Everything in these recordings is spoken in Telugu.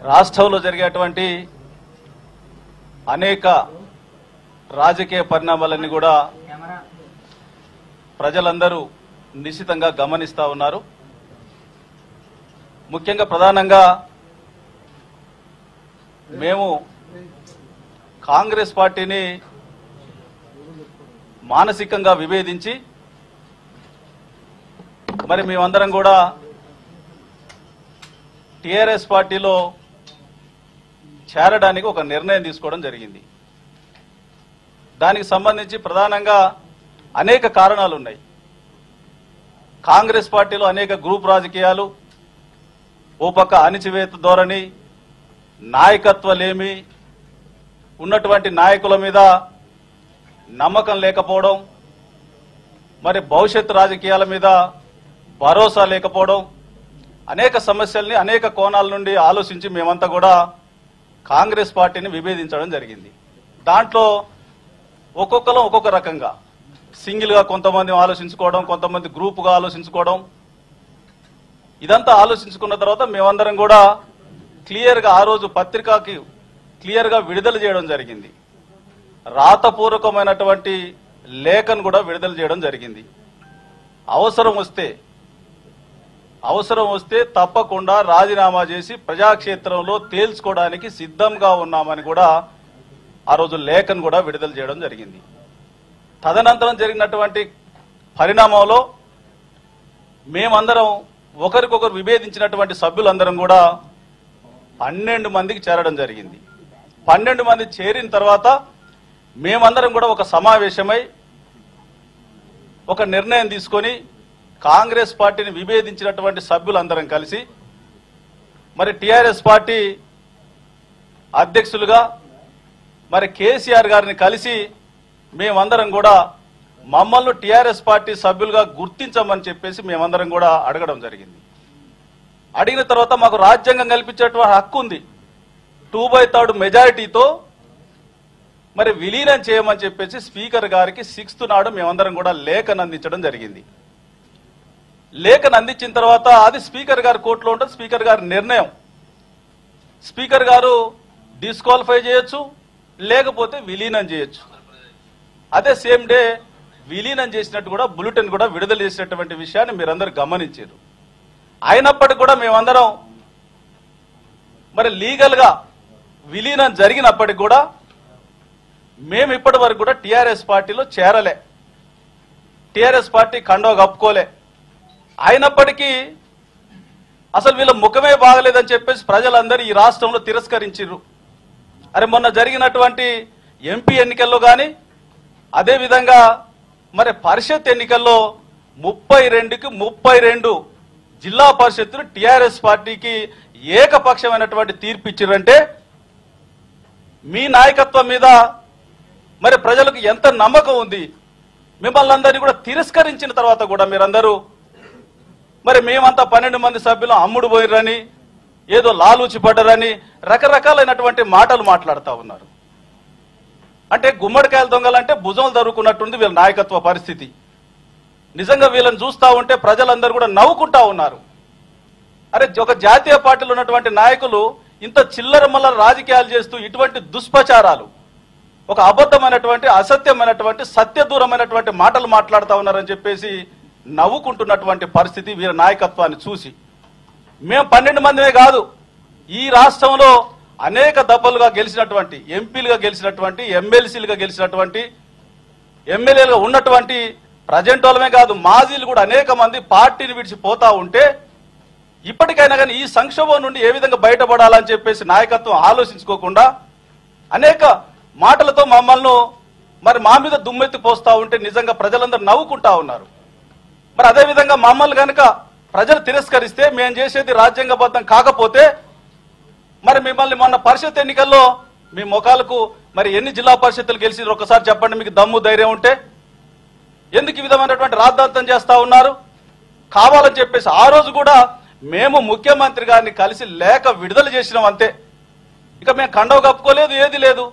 రాష్ట్రంలో జరిగేటువంటి అనేక రాజకీయ పరిణామాలన్నీ కూడా ప్రజలందరూ నిశ్చితంగా గమనిస్తా ఉన్నారు ముఖ్యంగా ప్రధానంగా మేము కాంగ్రెస్ పార్టీని మానసికంగా విభేదించి మరి మేమందరం కూడా టిఆర్ఎస్ పార్టీలో చేరడానికి ఒక నిర్ణయం తీసుకోవడం జరిగింది దానికి సంబంధించి ప్రధానంగా అనేక కారణాలు ఉన్నాయి కాంగ్రెస్ పార్టీలో అనేక గ్రూప్ రాజకీయాలు ఓ పక్క అణిచివేత ధోరణి నాయకత్వలేమి ఉన్నటువంటి నాయకుల మీద నమ్మకం లేకపోవడం మరి భవిష్యత్తు రాజకీయాల మీద భరోసా లేకపోవడం అనేక సమస్యల్ని అనేక కోణాల నుండి ఆలోచించి మేమంతా కూడా కాంగ్రెస్ పార్టీని విభేదించడం జరిగింది దాంట్లో ఒక్కొక్కరు ఒక్కొక్క రకంగా సింగిల్గా కొంతమంది ఆలోచించుకోవడం కొంతమంది గ్రూపుగా ఆలోచించుకోవడం ఇదంతా ఆలోచించుకున్న తర్వాత మేమందరం కూడా క్లియర్గా ఆ రోజు పత్రికకి క్లియర్గా విడుదల చేయడం జరిగింది రాతపూర్వకమైనటువంటి లేఖను కూడా విడుదల చేయడం జరిగింది అవసరం వస్తే అవసరం వస్తే తప్పకుండా రాజీనామా చేసి ప్రజాక్షేత్రంలో తేల్చుకోవడానికి సిద్ధంగా ఉన్నామని కూడా ఆ రోజు లేఖను కూడా విడుదల చేయడం జరిగింది తదనంతరం జరిగినటువంటి పరిణామంలో మేమందరం ఒకరికొకరు విభేదించినటువంటి సభ్యులందరం కూడా పన్నెండు మందికి చేరడం జరిగింది పన్నెండు మంది చేరిన తర్వాత మేమందరం కూడా ఒక సమావేశమై ఒక నిర్ణయం తీసుకొని కాంగ్రెస్ పార్టీని విభేదించినటువంటి సభ్యులందరం కలిసి మరి టిఆర్ఎస్ పార్టీ అధ్యక్షులుగా మరి కేసీఆర్ గారిని కలిసి మేమందరం కూడా మమ్మల్ని టిఆర్ఎస్ పార్టీ సభ్యులుగా గుర్తించమని చెప్పేసి మేమందరం కూడా అడగడం జరిగింది అడిగిన తర్వాత మాకు రాజ్యాంగం కల్పించేటువంటి హక్కు ఉంది టూ బై థర్డ్ మెజారిటీతో మరి విలీనం చేయమని చెప్పేసి స్పీకర్ గారికి సిక్స్త్ నాడు మేమందరం కూడా లేఖను అందించడం జరిగింది లేఖను అందించిన తర్వాత అది స్పీకర్ గారి కోర్టులో ఉంటుంది స్పీకర్ గారి నిర్ణయం స్పీకర్ గారు డిస్క్వాలిఫై చేయొచ్చు లేకపోతే విలీనం చేయొచ్చు అదే సేమ్ డే విలీనం చేసినట్టు కూడా బులెటిన్ కూడా విడుదల చేసినటువంటి విషయాన్ని మీరందరూ గమనించారు అయినప్పటికీ కూడా మేమందరం మరి లీగల్ గా విలీనం జరిగినప్పటికి కూడా మేము ఇప్పటి వరకు కూడా టిఆర్ఎస్ పార్టీలో చేరలే టిఆర్ఎస్ పార్టీ కండవ కప్పుకోలే అయినప్పటికీ అసలు వీళ్ళ ముఖమే బాగలేదని చెప్పేసి ప్రజలందరూ ఈ రాష్ట్రంలో తిరస్కరించారు అరే మొన్న జరిగినటువంటి ఎంపీ ఎన్నికల్లో కానీ అదేవిధంగా మరి పరిషత్ ఎన్నికల్లో ముప్పై రెండుకి ముప్పై రెండు జిల్లా పరిషత్తులు టిఆర్ఎస్ పార్టీకి ఏకపక్షమైనటువంటి తీర్పు ఇచ్చారంటే మీ నాయకత్వం మీద మరి ప్రజలకు ఎంత నమ్మకం ఉంది మిమ్మల్ని అందరినీ కూడా తిరస్కరించిన తర్వాత కూడా మీరందరూ మరి మేమంతా పన్నెండు మంది సభ్యులు అమ్ముడు పోయిర్రని ఏదో లాలూచి పడ్డరని రకరకాలైనటువంటి మాటలు మాట్లాడుతూ ఉన్నారు అంటే గుమ్మడికాయల దొంగలంటే భుజం దొరుకున్నట్టుంది వీళ్ళ నాయకత్వ పరిస్థితి నిజంగా వీళ్ళని చూస్తా ఉంటే ప్రజలందరూ కూడా నవ్వుకుంటా ఉన్నారు అరే ఒక జాతీయ పార్టీలో ఉన్నటువంటి నాయకులు ఇంత చిల్లర మల్లర రాజకీయాలు చేస్తూ ఇటువంటి దుష్ప్రచారాలు ఒక అబద్ధమైనటువంటి అసత్యమైనటువంటి సత్య దూరమైనటువంటి మాటలు మాట్లాడుతూ ఉన్నారని చెప్పేసి నవ్వుకుంటున్నటువంటి పరిస్థితి వీరి నాయకత్వాన్ని చూసి మేము పన్నెండు మందిమే కాదు ఈ రాష్ట్రంలో అనేక దఫలుగా గెలిచినటువంటి ఎంపీలుగా గెలిచినటువంటి ఎమ్మెల్సీలుగా గెలిచినటువంటి ఎమ్మెల్యేలుగా ఉన్నటువంటి ప్రజెంట్ వాళ్ళమే కాదు మాజీలు కూడా అనేక మంది పార్టీని విడిచి పోతా ఉంటే ఇప్పటికైనా కానీ ఈ సంక్షోభం నుండి ఏ విధంగా బయటపడాలని చెప్పేసి నాయకత్వం ఆలోచించుకోకుండా అనేక మాటలతో మమ్మల్ని మరి మా మీద దుమ్మెత్తి పోస్తా ఉంటే నిజంగా ప్రజలందరూ నవ్వుకుంటా ఉన్నారు మరి అదే విధంగా మమ్మల్ని కనుక ప్రజలు తిరస్కరిస్తే మేము చేసేది రాజ్యాంగబద్ధం కాకపోతే మరి మిమ్మల్ని మొన్న పరిషత్ ఎన్నికల్లో మీ ముఖాలకు మరి ఎన్ని జిల్లా పరిషత్తులు గెలిచి ఒకసారి చెప్పండి మీకు దమ్ము ధైర్యం ఉంటే ఎందుకు ఈ విధమైనటువంటి రాద్ధాంతం చేస్తా ఉన్నారు కావాలని చెప్పేసి ఆ రోజు కూడా మేము ముఖ్యమంత్రి గారిని కలిసి లేఖ విడుదల చేసినాం అంతే ఇక మేము కండవ కప్పుకోలేదు ఏది లేదు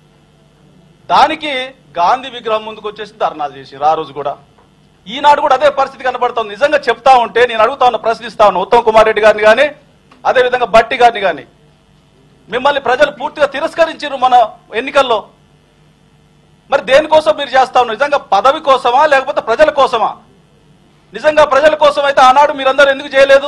దానికి గాంధీ విగ్రహం ముందుకు వచ్చేసి ధర్నాలు చేసిరు ఆ రోజు కూడా ఈనాడు కూడా అదే పరిస్థితి కనబడుతుంది నిజంగా చెప్తా ఉంటే నేను అడుగుతా ఉన్నా ప్రశ్నిస్తా ఉన్నా ఉత్తమ్ కుమార్ రెడ్డి గారిని కానీ అదేవిధంగా బట్టి గారిని కానీ మిమ్మల్ని ప్రజలు పూర్తిగా తిరస్కరించారు మన ఎన్నికల్లో మరి దేనికోసం మీరు చేస్తా ఉన్నారు నిజంగా పదవి కోసమా లేకపోతే ప్రజల కోసమా నిజంగా ప్రజల కోసం అయితే ఆనాడు మీరందరూ ఎందుకు చేయలేదు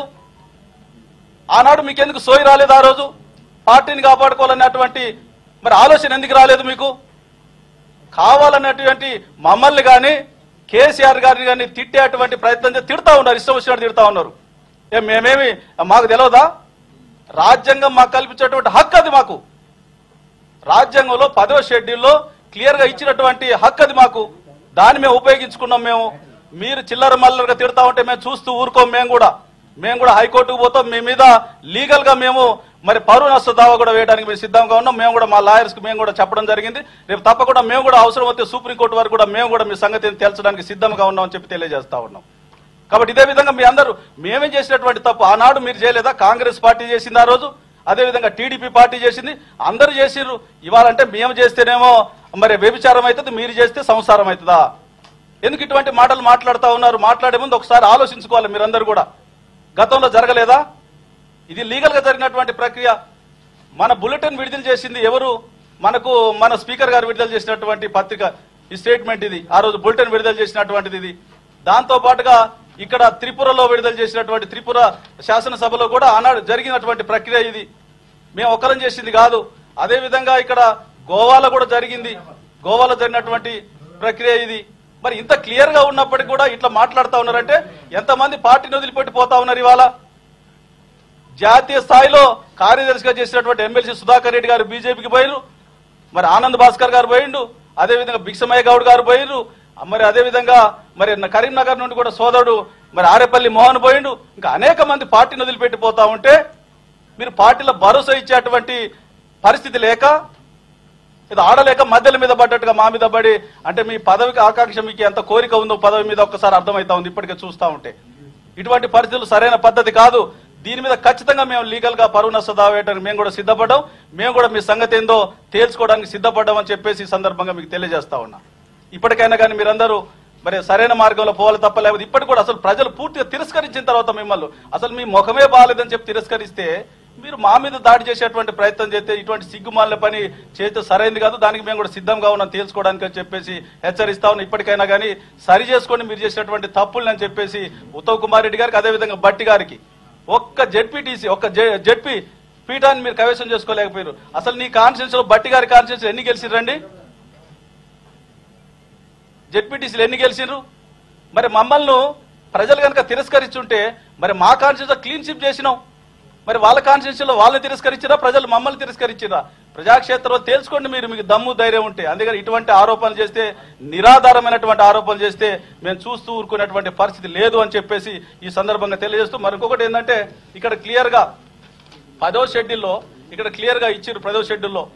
ఆనాడు మీకు ఎందుకు సోయి రాలేదు ఆ రోజు పార్టీని కాపాడుకోవాలన్నటువంటి మరి ఆలోచన ఎందుకు రాలేదు మీకు కావాలన్నటువంటి మమ్మల్ని కానీ కేసీఆర్ గారిని కానీ తిట్టేటువంటి ప్రయత్నం చేసి తిడతా ఉన్నారు ఇష్టం వచ్చినట్టు తిడతా ఉన్నారు ఏ మేమేమి మాకు తెలియదా రాజ్యాంగం మాకు కల్పించేటువంటి హక్కు అది మాకు రాజ్యాంగంలో పదవ షెడ్యూల్లో క్లియర్ గా ఇచ్చినటువంటి హక్కు అది మాకు దాన్ని మేము ఉపయోగించుకున్నాం మేము మీరు చిల్లర మల్లరగా తిడతా ఉంటే మేము చూస్తూ ఊరుకోం మేము కూడా మేము కూడా హైకోర్టుకు పోతాం మీ మీద లీగల్ గా మేము మరి పరువు నష్ట దావా కూడా వేయడానికి మేము సిద్ధంగా ఉన్నాం మేము కూడా మా లాయర్స్ కి మేము కూడా చెప్పడం జరిగింది రేపు తప్పకుండా మేము కూడా అవసరం అయితే సుప్రీంకోర్టు వరకు కూడా మేము కూడా మీ సంగతిని తేల్చడానికి సిద్ధంగా ఉన్నామని చెప్పి తెలియజేస్తా ఉన్నాం కాబట్టి ఇదే విధంగా మీ అందరూ మేమే చేసినటువంటి తప్పు ఆనాడు మీరు చేయలేదా కాంగ్రెస్ పార్టీ చేసింది ఆ రోజు అదే విధంగా టీడీపీ పార్టీ చేసింది అందరూ చేసిర్రు ఇవాళంటే మేము చేస్తేనేమో మరి వ్యభిచారం అవుతుంది మీరు చేస్తే సంసారం అవుతుందా ఎందుకు ఇటువంటి మాటలు మాట్లాడుతూ ఉన్నారు మాట్లాడే ముందు ఒకసారి ఆలోచించుకోవాలి మీరందరూ కూడా గతంలో జరగలేదా ఇది లీగల్ గా జరిగినటువంటి ప్రక్రియ మన బులెటిన్ విడుదల చేసింది ఎవరు మనకు మన స్పీకర్ గారు విడుదల చేసినటువంటి పత్రిక ఈ స్టేట్మెంట్ ఇది ఆ రోజు బులెటిన్ విడుదల చేసినటువంటిది ఇది దాంతో పాటుగా ఇక్కడ త్రిపురలో విడుదల చేసినటువంటి త్రిపుర శాసనసభలో కూడా ఆనాడు జరిగినటువంటి ప్రక్రియ ఇది మేము ఒక్కరం చేసింది కాదు అదే విధంగా ఇక్కడ గోవాలో కూడా జరిగింది గోవాలో జరిగినటువంటి ప్రక్రియ ఇది మరి ఇంత క్లియర్ గా ఉన్నప్పటికీ కూడా ఇట్లా మాట్లాడుతా ఉన్నారంటే ఎంతమంది పార్టీని వదిలిపెట్టి పోతా ఉన్నారు ఇవాళ జాతీయ స్థాయిలో కార్యదర్శిగా చేసినటువంటి ఎమ్మెల్సీ సుధాకర్ రెడ్డి గారు బీజేపీకి పోయిరు మరి ఆనంద్ భాస్కర్ గారు పోయిండు అదేవిధంగా భిక్షమయ్య గౌడ్ గారు పోయిరు మరి అదేవిధంగా మరి కరీంనగర్ నుండి కూడా సోదరుడు మరి ఆరేపల్లి మోహన్ పోయిండు ఇంకా అనేక మంది పార్టీని వదిలిపెట్టి పోతా ఉంటే మీరు పార్టీలో భరోసా ఇచ్చేటువంటి పరిస్థితి లేక ఇది ఆడలేక మధ్యల మీద పడ్డట్టుగా మా మీద పడి అంటే మీ పదవికి ఆకాంక్ష మీకు ఎంత కోరిక ఉందో పదవి మీద ఒక్కసారి అర్థమవుతా ఉంది ఇప్పటికే చూస్తా ఉంటే ఇటువంటి పరిస్థితులు సరైన పద్ధతి కాదు దీని మీద ఖచ్చితంగా మేము లీగల్ గా పరువు నష్ట దావా వేయడానికి మేము కూడా సిద్ధపడ్డాం మేము కూడా మీ సంగతి ఏందో తేల్చుకోవడానికి సిద్ధపడ్డాం అని చెప్పేసి ఈ సందర్భంగా మీకు తెలియజేస్తా ఉన్నా ఇప్పటికైనా కానీ మీరందరూ మరి సరైన మార్గంలో పోవాలి తప్ప లేకపోతే ఇప్పటికి కూడా అసలు ప్రజలు పూర్తిగా తిరస్కరించిన తర్వాత మిమ్మల్ని అసలు మీ ముఖమే బాగాలేదని చెప్పి తిరస్కరిస్తే మీరు మా మీద దాడి చేసేటువంటి ప్రయత్నం చేస్తే ఇటువంటి సిగ్గుమాలిన పని చేస్తే సరైనది కాదు దానికి మేము కూడా సిద్ధంగా ఉన్నాం తేల్చుకోవడానికి అని చెప్పేసి హెచ్చరిస్తా ఉన్నాం ఇప్పటికైనా కానీ సరి చేసుకోండి మీరు చేసినటువంటి తప్పుల్ని అని చెప్పేసి ఉత్తమ్ కుమార్ రెడ్డి గారికి అదేవిధంగా బట్టి గారికి ఒక్క జెడ్పీటీసీ ఒక్క జెడ్పీ పీఠాన్ని మీరు కైవసం చేసుకోలేకపోయారు అసలు నీ కాన్స్టిట్యూన్స్ లో బట్టి గారి కాన్స్టిట్యూన్స్ ఎన్ని గెలిచిరండి జెడ్పీటీసీలు ఎన్ని గెలిచిండ్రు మరి మమ్మల్ని ప్రజలు కనుక తిరస్కరించుంటే మరి మా కాన్స్టిట్యూన్స్ క్లీన్ షిప్ చేసినాం మరి వాళ్ళ కాన్స్టిట్యూన్సీలో వాళ్ళని తిరస్కరించారా ప్రజలు మమ్మల్ని తిరస్కరించారా ప్రజాక్షేత్రంలో తేల్చుకోండి మీరు మీకు దమ్ము ధైర్యం ఉంటే అందుకని ఇటువంటి ఆరోపణలు చేస్తే నిరాధారమైనటువంటి ఆరోపణలు చేస్తే మేము చూస్తూ ఊరుకునేటువంటి పరిస్థితి లేదు అని చెప్పేసి ఈ సందర్భంగా తెలియజేస్తూ మరొకటి ఏంటంటే ఇక్కడ క్లియర్ గా పదో షెడ్యూల్లో ఇక్కడ క్లియర్ గా ఇచ్చిర్రు పదో షెడ్యూల్లో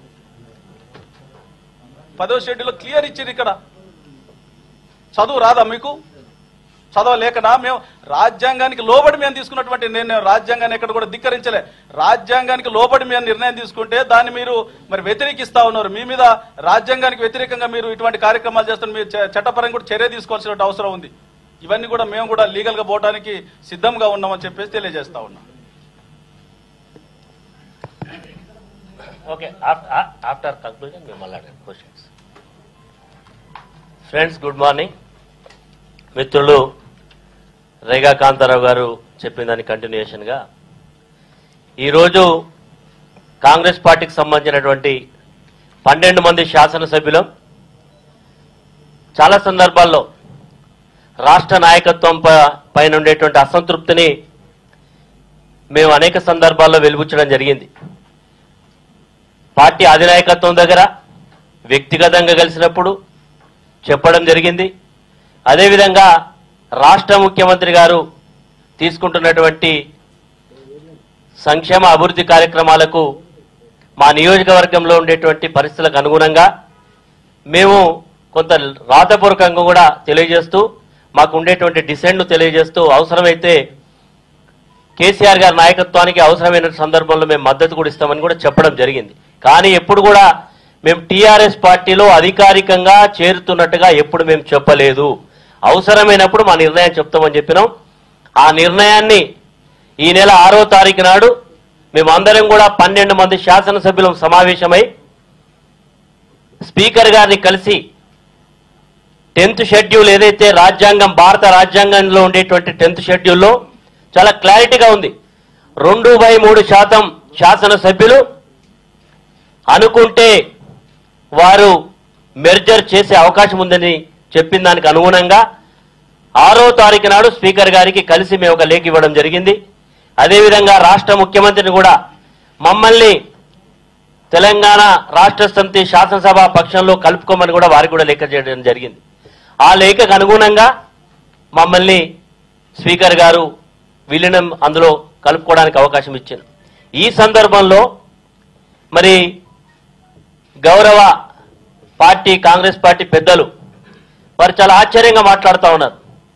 పదో షెడ్యూల్లో క్లియర్ ఇచ్చిర్రు ఇక్కడ చదువు రాదా మీకు చదవలేకనా మేము రాజ్యాంగానికి లోబడి మేము తీసుకున్నటువంటి నిర్ణయం రాజ్యాంగాన్ని ఎక్కడ కూడా ధిక్కరించలే రాజ్యాంగానికి లోబడి మేము నిర్ణయం తీసుకుంటే దాన్ని మీరు మరి వ్యతిరేకిస్తా ఉన్నారు మీ మీద రాజ్యాంగానికి వ్యతిరేకంగా మీరు ఇటువంటి కార్యక్రమాలు చేస్తున్న మీరు చ- చట్టపరంగా కూడా చర్య తీసుకోవాల్సిన అవసరం ఉంది ఇవన్నీ కూడా మేము కూడా లీగల్ గా పోవడానికి సిద్ధంగా ఉన్నామని చెప్పేసి తెలియజేస్తా ఉన్నాం ఓకే ఆఫ్టర్ కంక్లూజన్ మేము మళ్ళీ క్వశ్చన్స్ ఫ్రెండ్స్ గుడ్ మార్నింగ్ మిత్రులు రేగా కాంతారావు గారు చెప్పిన దాని కంటిన్యూషన్గా ఈరోజు కాంగ్రెస్ పార్టీకి సంబంధించినటువంటి పన్నెండు మంది శాసనసభ్యులం చాలా సందర్భాల్లో రాష్ట్ర నాయకత్వం ప- పైన ఉండేటువంటి అసంతృప్తిని మేము అనేక సందర్భాల్లో వెలుబుచ్చడం జరిగింది పార్టీ అధినాయకత్వం దగ్గర వ్యక్తిగతంగా కలిసినప్పుడు చెప్పడం జరిగింది అదేవిధంగా రాష్ట్ర ముఖ్యమంత్రి గారు తీసుకుంటున్నటువంటి సంక్షేమ అభివృద్ధి కార్యక్రమాలకు మా నియోజకవర్గంలో ఉండేటువంటి పరిస్థితులకు అనుగుణంగా మేము కొంత రాతపూర్వకంగా కూడా తెలియజేస్తూ మాకు ఉండేటువంటి డిసెంట్ను తెలియజేస్తూ అవసరమైతే కేసీఆర్ గారి నాయకత్వానికి అవసరమైన సందర్భంలో మేము మద్దతు కూడా ఇస్తామని కూడా చెప్పడం జరిగింది కానీ ఎప్పుడు కూడా మేము టీఆర్ఎస్ పార్టీలో అధికారికంగా చేరుతున్నట్టుగా ఎప్పుడు మేము చెప్పలేదు అవసరమైనప్పుడు మా నిర్ణయం చెప్తామని చెప్పినాం ఆ నిర్ణయాన్ని ఈ నెల ఆరో తారీఖు నాడు మేమందరం కూడా పన్నెండు మంది శాసనసభ్యులం సమావేశమై స్పీకర్ గారిని కలిసి టెన్త్ షెడ్యూల్ ఏదైతే రాజ్యాంగం భారత రాజ్యాంగంలో ఉండేటువంటి టెన్త్ షెడ్యూల్లో చాలా క్లారిటీగా ఉంది రెండు బై మూడు శాతం శాసనసభ్యులు అనుకుంటే వారు మెర్జర్ చేసే అవకాశం ఉందని చెప్పిన దానికి అనుగుణంగా ఆరో తారీఖు నాడు స్పీకర్ గారికి కలిసి మేము ఒక లేఖ ఇవ్వడం జరిగింది అదేవిధంగా రాష్ట్ర ముఖ్యమంత్రిని కూడా మమ్మల్ని తెలంగాణ రాష్ట్ర సమితి శాసనసభ పక్షంలో కలుపుకోమని కూడా వారికి కూడా లేఖ చేయడం జరిగింది ఆ లేఖకు అనుగుణంగా మమ్మల్ని స్పీకర్ గారు విలీనం అందులో కలుపుకోవడానికి అవకాశం ఇచ్చారు ఈ సందర్భంలో మరి గౌరవ పార్టీ కాంగ్రెస్ పార్టీ పెద్దలు వారు చాలా ఆశ్చర్యంగా మాట్లాడుతూ ఉన్నారు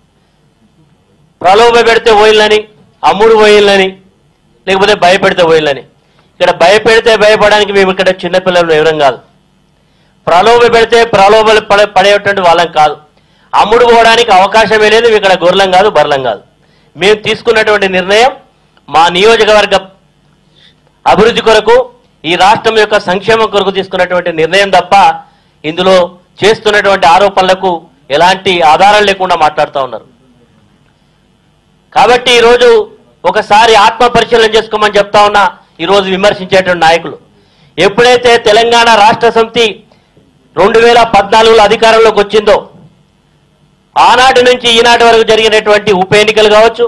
ప్రలోభ పెడితే పోయిల్లని అమ్ముడు పోయిల్లని లేకపోతే భయపెడితే పోయిల్లని ఇక్కడ భయపెడితే భయపడడానికి మేము ఇక్కడ చిన్నపిల్లలు ఎవరం కాదు ప్రలోభ పెడితే ప్రలోభలు పడే పడేటువంటి వాళ్ళం కాదు అమ్ముడు పోవడానికి అవకాశమే లేదు మేము ఇక్కడ గొర్రెలం కాదు బర్లం కాదు మేము తీసుకున్నటువంటి నిర్ణయం మా నియోజకవర్గ అభివృద్ధి కొరకు ఈ రాష్ట్రం యొక్క సంక్షేమం కొరకు తీసుకున్నటువంటి నిర్ణయం తప్ప ఇందులో చేస్తున్నటువంటి ఆరోపణలకు ఎలాంటి ఆధారం లేకుండా మాట్లాడుతూ ఉన్నారు కాబట్టి ఈరోజు ఒకసారి ఆత్మ పరిశీలన చేసుకోమని చెప్తా ఉన్నా ఈరోజు విమర్శించేటువంటి నాయకులు ఎప్పుడైతే తెలంగాణ రాష్ట్ర సమితి రెండు వేల పద్నాలుగులో అధికారంలోకి వచ్చిందో ఆనాటి నుంచి ఈనాటి వరకు జరిగినటువంటి ఉప ఎన్నికలు కావచ్చు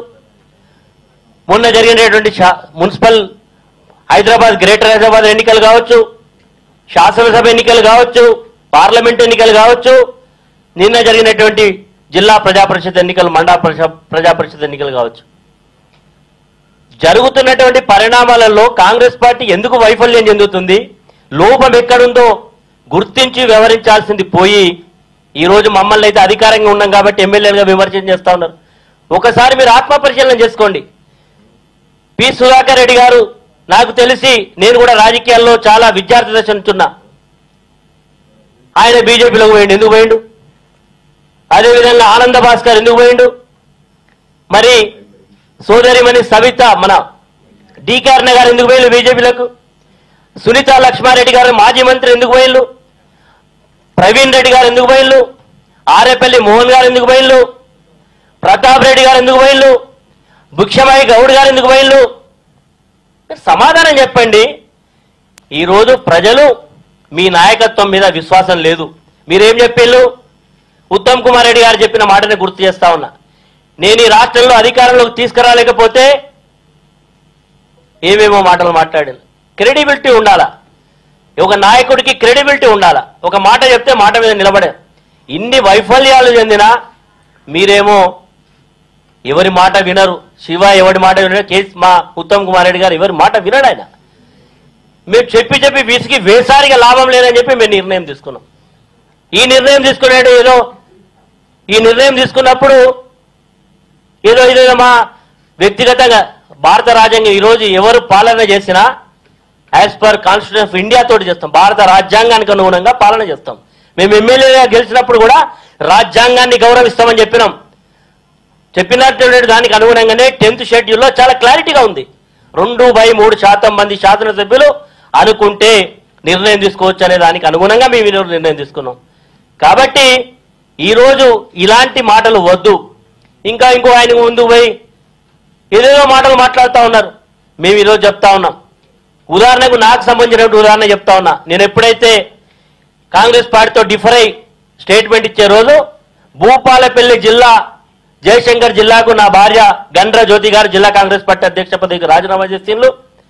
మొన్న జరిగినటువంటి శా- మున్సిపల్ హైదరాబాద్ గ్రేటర్ హైదరాబాద్ ఎన్నికలు కావచ్చు శాసనసభ ఎన్నికలు కావచ్చు పార్లమెంట్ ఎన్నికలు కావచ్చు నిన్న జరిగినటువంటి జిల్లా ప్రజా పరిషత్ ఎన్నికలు మండల ప్రజా ప్రజా పరిషత్ ఎన్నికలు కావచ్చు జరుగుతున్నటువంటి పరిణామాలలో కాంగ్రెస్ పార్టీ ఎందుకు వైఫల్యం చెందుతుంది లోపం ఎక్కడుందో గుర్తించి వ్యవహరించాల్సింది పోయి ఈ రోజు మమ్మల్ని అయితే అధికారంగా ఉన్నాం కాబట్టి ఎమ్మెల్యేలుగా విమర్శన చేస్తా ఉన్నారు ఒకసారి మీరు ఆత్మ పరిశీలన చేసుకోండి పి సుధాకర్ రెడ్డి గారు నాకు తెలిసి నేను కూడా రాజకీయాల్లో చాలా విద్యార్థి దశ ఉంటున్నా ఆయన బీజేపీలోకి పోయిండు ఎందుకు పోయిండు అదేవిధంగా ఆనంద భాస్కర్ ఎందుకు పోయిండు మరి సోదరిమణి సవిత మన డీకార్ణ గారు ఎందుకు పోయిళ్ళు బీజేపీలకు సునీత లక్ష్మారెడ్డి గారు మాజీ మంత్రి ఎందుకు పోయిళ్ళు ప్రవీణ్ రెడ్డి గారు ఎందుకు పోయిళ్ళు ఆరేపల్లి మోహన్ గారు ఎందుకు పోయిళ్ళు ప్రతాప్ రెడ్డి గారు ఎందుకు పోయిళ్ళు భిక్షమాయి గౌడ్ గారు ఎందుకు పోయిళ్ళు మీరు సమాధానం చెప్పండి ఈరోజు ప్రజలు మీ నాయకత్వం మీద విశ్వాసం లేదు మీరేం చెప్పిళ్ళు ఉత్తమ్ కుమార్ రెడ్డి గారు చెప్పిన మాటని గుర్తు చేస్తా ఉన్నా నేను ఈ రాష్ట్రంలో అధికారంలోకి తీసుకురాలేకపోతే ఏమేమో మాటలు మాట్లాడాను క్రెడిబిలిటీ ఉండాలా ఒక నాయకుడికి క్రెడిబిలిటీ ఉండాలా ఒక మాట చెప్తే మాట మీద నిలబడే ఇన్ని వైఫల్యాలు చెందినా మీరేమో ఎవరి మాట వినరు శివ ఎవరి మాట వినరు కేసు మా ఉత్తమ్ కుమార్ రెడ్డి గారు ఎవరి మాట వినడు ఆయన మేము చెప్పి చెప్పి విసిగి వేసారిగా లాభం లేదని చెప్పి మేము నిర్ణయం తీసుకున్నాం ఈ నిర్ణయం తీసుకున్నాడు ఏదో ఈ నిర్ణయం తీసుకున్నప్పుడు ఏదో ఏదో మా వ్యక్తిగతంగా భారత రాజ్యాంగం ఈరోజు ఎవరు పాలన చేసినా as per constitution of India తోటి చేస్తాం భారత రాజ్యాంగానికి అనుగుణంగా పాలన చేస్తాం మేము ఎమ్మెల్యేగా గెలిచినప్పుడు కూడా రాజ్యాంగాన్ని గౌరవిస్తామని చెప్పినాం చెప్పినటువంటి దానికి అనుగుణంగానే టెన్త్ షెడ్యూల్లో చాలా క్లారిటీగా ఉంది రెండు బై మూడు శాతం మంది శాసనసభ్యులు అనుకుంటే నిర్ణయం తీసుకోవచ్చు అనే దానికి అనుగుణంగా మేము ఈరోజు నిర్ణయం తీసుకున్నాం కాబట్టి ఈరోజు ఇలాంటి మాటలు వద్దు ఇంకా ఇంకో ఆయన ముందుకు పోయి ఏదేదో మాటలు మాట్లాడుతూ ఉన్నారు మేము ఈరోజు చెప్తా ఉన్నాం ఉదాహరణకు నాకు సంబంధించినటువంటి ఉదాహరణ చెప్తా ఉన్నా నేను ఎప్పుడైతే కాంగ్రెస్ పార్టీతో డిఫర్ అయి స్టేట్మెంట్ ఇచ్చే రోజు భూపాలపల్లి జిల్లా జయశంకర్ జిల్లాకు నా భార్య గండ్ర జ్యోతి గారు జిల్లా కాంగ్రెస్ పార్టీ అధ్యక్ష పదవికి రాజీనామా చేసిండ్రు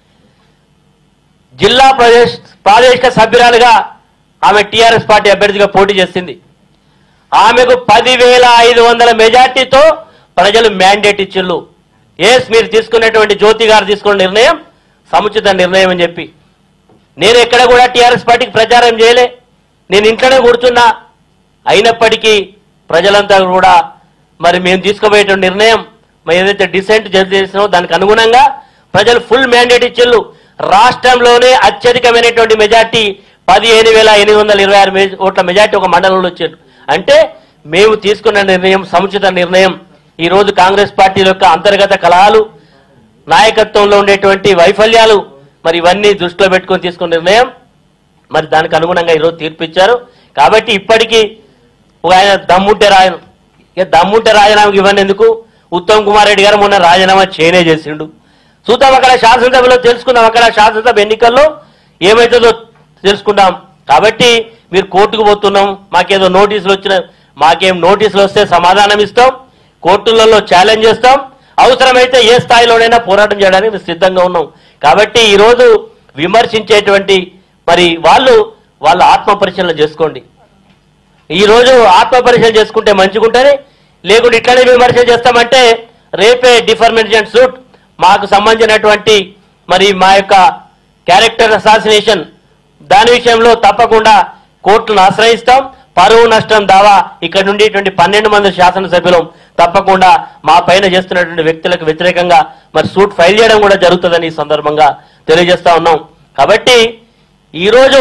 జిల్లా ప్రదేశ్ ప్రాదేశిక సభ్యురాలుగా ఆమె టీఆర్ఎస్ పార్టీ అభ్యర్థిగా పోటీ చేసింది ఆమెకు పదివేల ఐదు వందల మెజార్టీతో ప్రజలు మ్యాండేట్ ఇచ్చిళ్ళు ఎస్ మీరు తీసుకున్నటువంటి జ్యోతి గారు తీసుకున్న నిర్ణయం సముచిత నిర్ణయం అని చెప్పి నేను ఎక్కడ కూడా టీఆర్ఎస్ పార్టీకి ప్రచారం చేయలే నేను ఇంట్లోనే కూర్చున్నా అయినప్పటికీ ప్రజలంతా కూడా మరి మేము తీసుకోబోయేటువంటి నిర్ణయం మరి ఏదైతే డిసెంట్ చేసినామో దానికి అనుగుణంగా ప్రజలు ఫుల్ మ్యాండేట్ ఇచ్చిళ్ళు రాష్ట్రంలోనే అత్యధికమైనటువంటి మెజార్టీ పదిహేను వేల ఎనిమిది వందల ఇరవై ఆరు మెజ- ఓట్ల మెజార్టీ ఒక మండలంలో వచ్చారు అంటే మేము తీసుకున్న నిర్ణయం సముచిత నిర్ణయం ఈ రోజు కాంగ్రెస్ పార్టీ యొక్క అంతర్గత కలహాలు నాయకత్వంలో ఉండేటువంటి వైఫల్యాలు మరి ఇవన్నీ దృష్టిలో పెట్టుకొని తీసుకున్న నిర్ణయం మరి దానికి అనుగుణంగా ఈరోజు తీర్పు ఇచ్చారు కాబట్టి ఇప్పటికీ ఒక ఆయన దమ్ముంటే రాయను ఇక దమ్ముంటే రాజీనామాకి ఇవ్వండి ఎందుకు ఉత్తమ్ కుమార్ రెడ్డి గారు మొన్న రాజీనామా చేయనే చేసిండు చూద్దాం అక్కడ శాసనసభలో తెలుసుకుందాం అక్కడ శాసనసభ ఎన్నికల్లో ఏమవుతుందో తెలుసుకుందాం కాబట్టి మీరు కోర్టుకు పోతున్నాం మాకేదో నోటీసులు వచ్చిన మాకేం నోటీసులు వస్తే సమాధానం ఇస్తాం కోర్టులలో ఛాలెంజ్ చేస్తాం అవసరమైతే ఏ స్థాయిలోనైనా పోరాటం చేయడానికి మేము సిద్ధంగా ఉన్నాం కాబట్టి ఈరోజు విమర్శించేటువంటి మరి వాళ్ళు వాళ్ళ ఆత్మ పరిశీలన చేసుకోండి ఈ రోజు ఆత్మ పరిశీలన చేసుకుంటే మంచిగుంటది లేకుంటే ఇట్లనే విమర్శ చేస్తామంటే రేపే డిఫర్మేషన్ సూట్ మాకు సంబంధించినటువంటి మరి మా యొక్క క్యారెక్టర్ అసాసినేషన్ దాని విషయంలో తప్పకుండా కోర్టును ఆశ్రయిస్తాం పరువు నష్టం దావా ఇక్కడ నుండి పన్నెండు మంది శాసనసభ్యులు తప్పకుండా మా పైన చేస్తున్నటువంటి వ్యక్తులకు వ్యతిరేకంగా మరి సూట్ ఫైల్ చేయడం కూడా జరుగుతుందని ఈ సందర్భంగా తెలియజేస్తా ఉన్నాం కాబట్టి ఈరోజు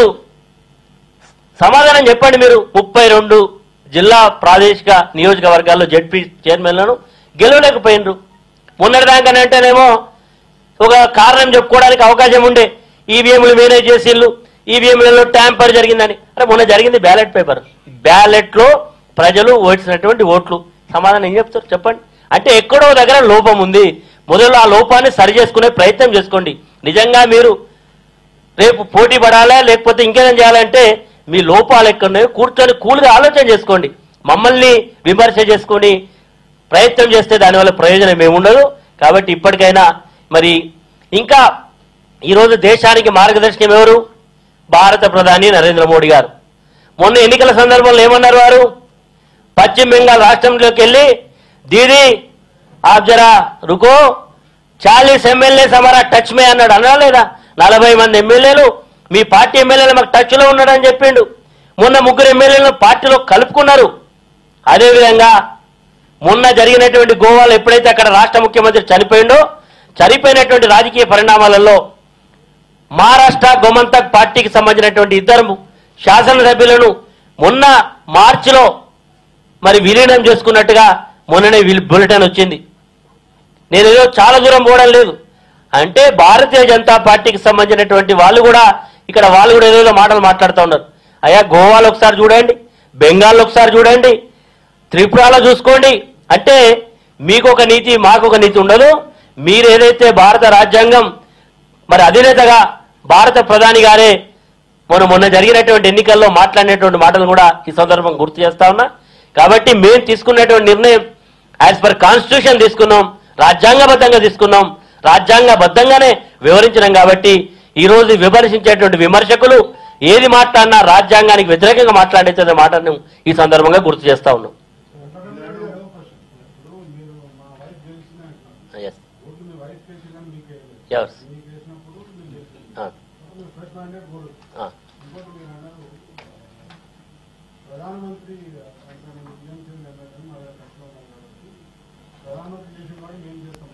సమాధానం చెప్పండి మీరు ముప్పై రెండు జిల్లా ప్రాదేశిక నియోజకవర్గాల్లో జడ్పీ చైర్మన్లను గెలవలేకపోయినరు మొన్నటిదాకా అంటేనేమో ఒక కారణం చెప్పుకోవడానికి అవకాశం ఉండే ఈవీఎంలు మేనేజ్ చేసిళ్ళు ఈవీఎంలలో ట్యాంపర్ జరిగిందని అరే మొన్న జరిగింది బ్యాలెట్ పేపర్ బ్యాలెట్ లో ప్రజలు ఓట్సినటువంటి ఓట్లు సమాధానం ఏం చెప్తారు చెప్పండి అంటే ఎక్కడో దగ్గర లోపం ఉంది మొదలు ఆ లోపాన్ని సరి చేసుకునే ప్రయత్నం చేసుకోండి నిజంగా మీరు రేపు పోటీ పడాలా లేకపోతే ఇంకేదైనా చేయాలంటే మీ లోపాలు ఎక్కడున్నాయో కూర్చొని కూలుగా ఆలోచన చేసుకోండి మమ్మల్ని విమర్శ చేసుకొని ప్రయత్నం చేస్తే దానివల్ల ప్రయోజనం ఏముండదు కాబట్టి ఇప్పటికైనా మరి ఇంకా ఈరోజు దేశానికి మార్గదర్శకం ఎవరు భారత ప్రధాని నరేంద్ర మోడీ గారు మొన్న ఎన్నికల సందర్భంలో ఏమన్నారు వారు పశ్చిమ బెంగాల్ రాష్ట్రంలోకి వెళ్ళి దీది ఆప్ జరా రుకో చాలీస్ ఎమ్మెల్యే హమారా టచ్ మే అన్నాడు అన్నా లేదా నలభై మంది ఎమ్మెల్యేలు మీ పార్టీ ఎమ్మెల్యేలు మాకు టచ్ లో ఉన్నాడని చెప్పిండు మొన్న ముగ్గురు ఎమ్మెల్యేలను పార్టీలో కలుపుకున్నారు అదేవిధంగా మొన్న జరిగినటువంటి గోవాలో ఎప్పుడైతే అక్కడ రాష్ట్ర ముఖ్యమంత్రి చనిపోయిండో చనిపోయినటువంటి రాజకీయ పరిణామాలలో మహారాష్ట్ర గోమంతక్ పార్టీకి సంబంధించినటువంటి ఇద్దరు శాసనసభ్యులను మొన్న మార్చిలో మరి విలీనం చేసుకున్నట్టుగా మొన్ననే విల్- బులెటిన్ వచ్చింది నేను ఏదో చాలా దూరం పోవడం లేదు అంటే భారతీయ జనతా పార్టీకి సంబంధించినటువంటి వాళ్ళు కూడా ఇక్కడ వాళ్ళు కూడా ఏదో మాటలు మాట్లాడుతూ ఉన్నారు అయ్యా గోవాలో ఒకసారి చూడండి బెంగాల్లో ఒకసారి చూడండి త్రిపురలో చూసుకోండి అంటే మీకు ఒక నీతి మాకు ఒక నీతి ఉండదు మీరు ఏదైతే భారత రాజ్యాంగం మరి అధినేతగా భారత ప్రధాని గారే మొన్న మొన్న జరిగినటువంటి ఎన్నికల్లో మాట్లాడినటువంటి మాటలు కూడా ఈ సందర్భం గుర్తు చేస్తా ఉన్నా కాబట్టి మేము తీసుకున్నటువంటి నిర్ణయం యాజ్ పర్ కాన్స్టిట్యూషన్ తీసుకున్నాం రాజ్యాంగబద్ధంగా తీసుకున్నాం రాజ్యాంగబద్ధంగానే వివరించినాం కాబట్టి ఈ రోజు విమర్శించేటువంటి విమర్శకులు ఏది మాట్లాడినా రాజ్యాంగానికి వ్యతిరేకంగా మాట్లాడేదే మాటను ఈ సందర్భంగా గుర్తు చేస్తా ఉన్నాం ఇప్పుడు మీరు మా వైఫ్ గెలిచిన ఎస్ ఓట్లు మీ వైఫ్ చేసిందని మీకు వేయలేదు. ఎస్ మీకు వేసినప్పుడు మీరు చేసింది మీరు ఫస్ట్ మైండెడ్ గోల్ ఇంకోటి మీరు అన్నారు ప్రధానమంత్రి అంటే నేను సీఎం చేసిన ఎమ్మెల్యేని మా దగ్గర కష్టం ఉన్నాం కాబట్టి ప్రధానమంత్రి చేసిన వాడు మేము చేస్తాం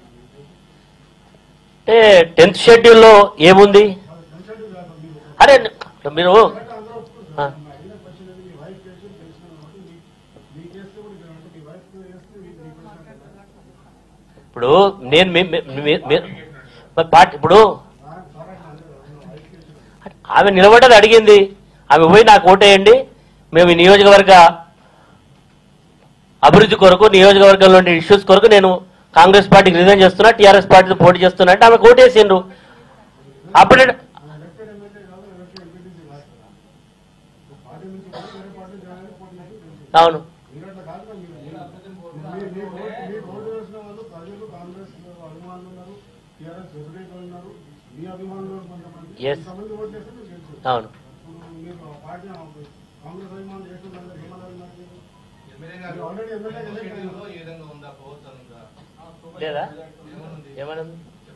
అంటే టెన్త్ షెడ్యూల్లో ఏముంది అది కన్సల్ట్ కాదు మీరు అరే మీరు కరెక్ట్ అందరూ ఒప్పుకుంటారు. ఆ. నా అయిన క్వశ్చన్ అది మీ వైఫ్ చేసి తెలిసిన కాబట్టి మీ- మీ కేసులో కూడా ఇక్కడ అంటే మీ వైఫ్ చేస్తే మీకు మీ క్వశ్చన్ కదా. ఇప్పుడు నేను మీ- మీ- మీ- మీ- మరి పార్టీ ఇప్పుడు నాకు కరెక్ట్ అందరూ వైఫ్ చేసిన ఆమె నిలబడ్డది అడిగింది ఆమె పోయి నాకు ఓటేయండి మేము ఈ నియోజకవర్గ అభివృద్ధి కొరకు నియోజకవర్గంలో ఉండే ఇష్యూస్ కొరకు నేను కాంగ్రెస్ పార్టీకి రిజైన్ చేస్తున్నా టీఆర్ఎస్ పార్టీతో పోటీ చేస్తున్నా అంటే ఆమె ఓటేసిండ్రు అప్పుడే ఎలక్టెడ్ ఎమ్మెల్యే కాదు ఎలక్టెడ్ ఎంపీటీసీ కాదు కదా. పార్టీ నుంచి కూడా వేరే పార్టీ జాయిన్ అయ్యి పోటీ చేసి గెలిచారు. అవును మీరు అట్లా కాదు కదా, మీరు- మీరు- మీరు- మీరు ఓటు- మీరు ఓటు వేసిన వాళ్ళు ప్రజలు కాంగ్రెస్ అభిమానులు ఉన్నారు టీఆర్ఎస్ వ్యతిరేకులు ఉన్నారు మీ అభిమానులు కొంతమంది Yes. కొంతమంది ఓటు చేస్తే మీరు గెలిచారు. అవును ఇప్పుడు మీరు ఆ పార్టీ కాంగ్రెస్ అభిమానులు చేసిన వాళ్ళందరూ ఏమన్నారు మరి మీరు? మీరు ఆల్రెడీ ఎమ్మెల్యే ఎలక్ట్ అయ్యారు. లేదా ఏమనుంది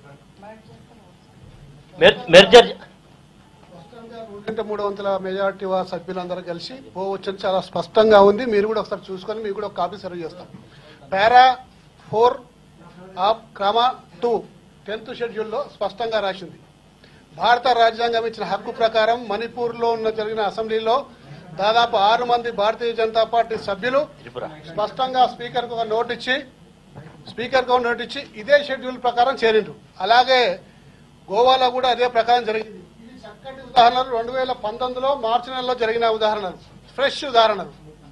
మెర్జర్ స్పష్టంగా రెండింటి మూడు వందల మెజార్టీ వా సభ్యులందరూ కలిసి పోవచ్చని చాలా స్పష్టంగా ఉంది మీరు కూడా ఒకసారి చూసుకొని మీకు కూడా ఒక కాపీ సర్వ్ చేస్తాం పారా ఫోర్ ఆఫ్ క్రమ టూ టెన్త్ షెడ్యూల్లో స్పష్టంగా రాసింది భారత రాజ్యాంగం ఇచ్చిన హక్కు ప్రకారం మణిపూర్లో ఉన్న జరిగిన అసెంబ్లీలో దాదాపు ఆరు మంది భారతీయ జనతా పార్టీ సభ్యులు త్రిపుర స్పష్టంగా స్పీకర్కు ఒక నోట్ ఇచ్చి స్పీకర్ గా నోట్ ఇచ్చి ఇదే షెడ్యూల్ ప్రకారం చేరిండ్రు అలాగే గోవాలో కూడా అదే ప్రకారం జరిగింది ఇది చక్కటి ఉదాహరణలు రెండు వేల పంతొమ్మిదిలో మార్చి నెలలో జరిగిన ఉదాహరణలు ఫ్రెష్ ఉదాహరణలు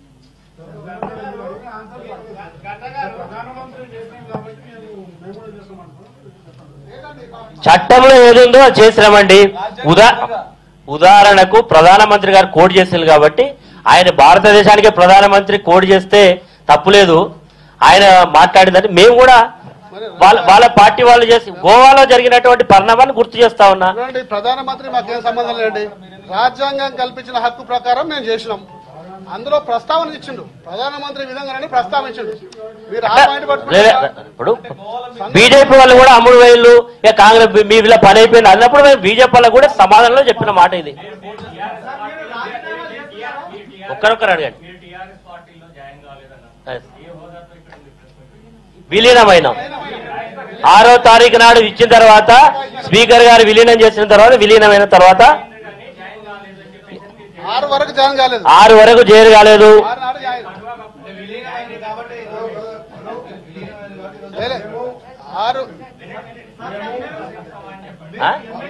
చట్టంలో ఏది ఉందో అది చేసినామండి ఉదా ఉదాహరణకు ప్రధానమంత్రి గారు కోడ్ చేసింది కాబట్టి ఆయన భారతదేశానికి ప్రధానమంత్రి కోడ్ చేస్తే తప్పులేదు ఆయన మాట్లాడిందని మేము కూడా వాళ్ళ వాళ్ళ పార్టీ వాళ్ళు చేసి గోవాలో జరిగినటువంటి పరిణామాన్ని గుర్తు చేస్తా ఉన్నా చూడండి ప్రధానమంత్రి మాకేం సంబంధం లేండి రాజ్యాంగం కల్పించిన హక్కు ప్రకారం మేము చేసినాం అందులో ప్రస్తావన ఇచ్చిండు ప్రధానమంత్రి విధంగానే ప్రస్తావించిండు మీరు ఆ పాయింట్ లే- పట్టుకుంటే లే- ఇప్పుడు బీజేపీ వాళ్ళు కూడా అమ్ముడు వేళ్ళు ఇక కాంగ్రెస్ మీ ఇలా పని అయిపోయింది అన్నప్పుడు మేము బీజేపీ వాళ్ళకు కూడా సమాధానంలో చెప్పిన మాట ఇది ఒక్కరొక్కరు అడగండి Yes. విలీనమైనాం ఆరో తారీఖు నాడు ఇచ్చిన తర్వాత స్పీకర్ గారు విలీనం చేసిన తర్వాత విలీనమైన తర్వాత ఆరు వరకు జాయిన్ కాలేదు ఆరు వరకు జైలు కాలేదు ఆరు నాడు జాయిన్ లేలే. ఆరు ఆ?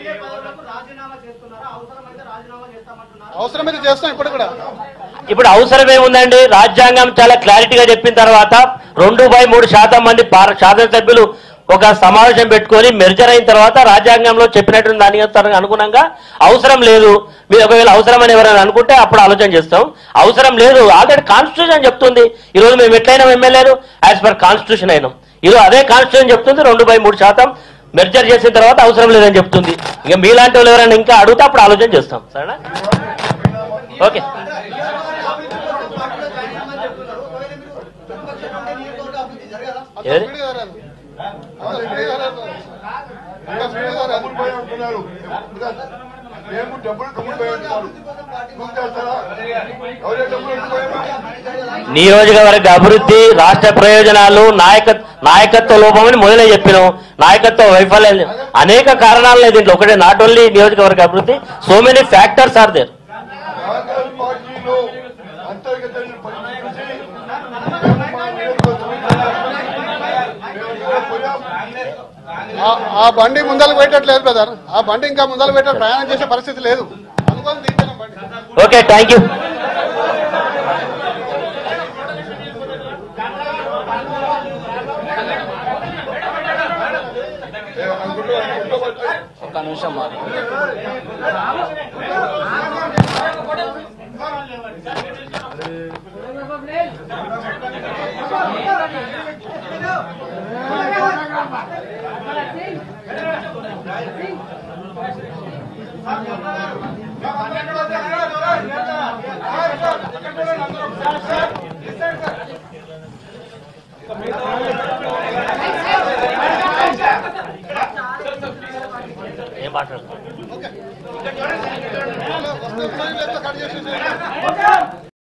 అవసరమైతే చేస్తాం ఇప్పుడు కూడా ఇప్పుడు అవసరం ఏముందండి రాజ్యాంగం చాలా క్లారిటీగా చెప్పిన తర్వాత రెండు బై మూడు శాతం మంది పార్- శాసనసభ్యులు ఒక సమావేశం పెట్టుకొని మెర్జర్ అయిన తర్వాత రాజ్యాంగంలో చెప్పినట్టు దానికి అనుగుణంగా అవసరం లేదు మీరు ఒకవేళ అవసరం అని ఎవరైనా అనుకుంటే అప్పుడు ఆలోచన చేస్తాం అవసరం లేదు ఆల్రెడీ కాన్స్టిట్యూషన్ చెప్తుంది ఈ రోజు మేము ఎట్లయినా ఎమ్మెల్యేలు యాజ్ పర్ కాన్స్టిట్యూషన్ అయినాం ఈరోజు అదే కాన్స్టిట్యూషన్ చెప్తుంది రెండు బై మూడు శాతం మెర్జర్ చేసిన తర్వాత అవసరం లేదని చెప్తుంది ఇక మీలాంటి వాళ్ళు ఎవరైనా ఇంకా అడిగితే అప్పుడు ఆలోచన చేస్తాం సరేనా ఓకే ఏది? స్పీడ్గా జరగాలి. అంత స్పీడ్గా జరగాలి. అంత స్పీడ్గా జరగాలి. మేము డబ్బులు డబ్బులు పోయింటున్నారు నువ్వు చేస్తారా ఎవరే డబ్బులు పోయామా నియోజకవర్గ అభివృద్ధి రాష్ట్ర ప్రయోజనాలు నాయక నాయకత్వ లోపమని మొదలై చెప్పినాం నాయకత్వ వైఫల్యం అనేక కారణాలు లేదు దీంట్లో ఒకటే నాట్ ఓన్లీ నియోజకవర్గ అభివృద్ధి so many factors are there Congress పార్టీలో అంతర్గత పరిస్థితి చూసి మేము మా నియోజకవర్గం మేము ఇక్కడ పోయాం. ఆ- ఆ బండి ముందరకు పెట్టట్లేదు బ్రదర్ ఆ బండి ఇంకా ముందరకు పెట్ట ప్రయాణం చేసే పరిస్థితి లేదు అనుకోని దించాను బండి ఓకే థ్యాంక్ యూ మేము అనుకుంటూ అనుకుంటూ వచ్చాం. ఒక్క నిమిషం మరి ఏం మాట్లాడుతున్నారు వస్తే ఫైన్ లేకపోతే కట్ చేసేసేయండి.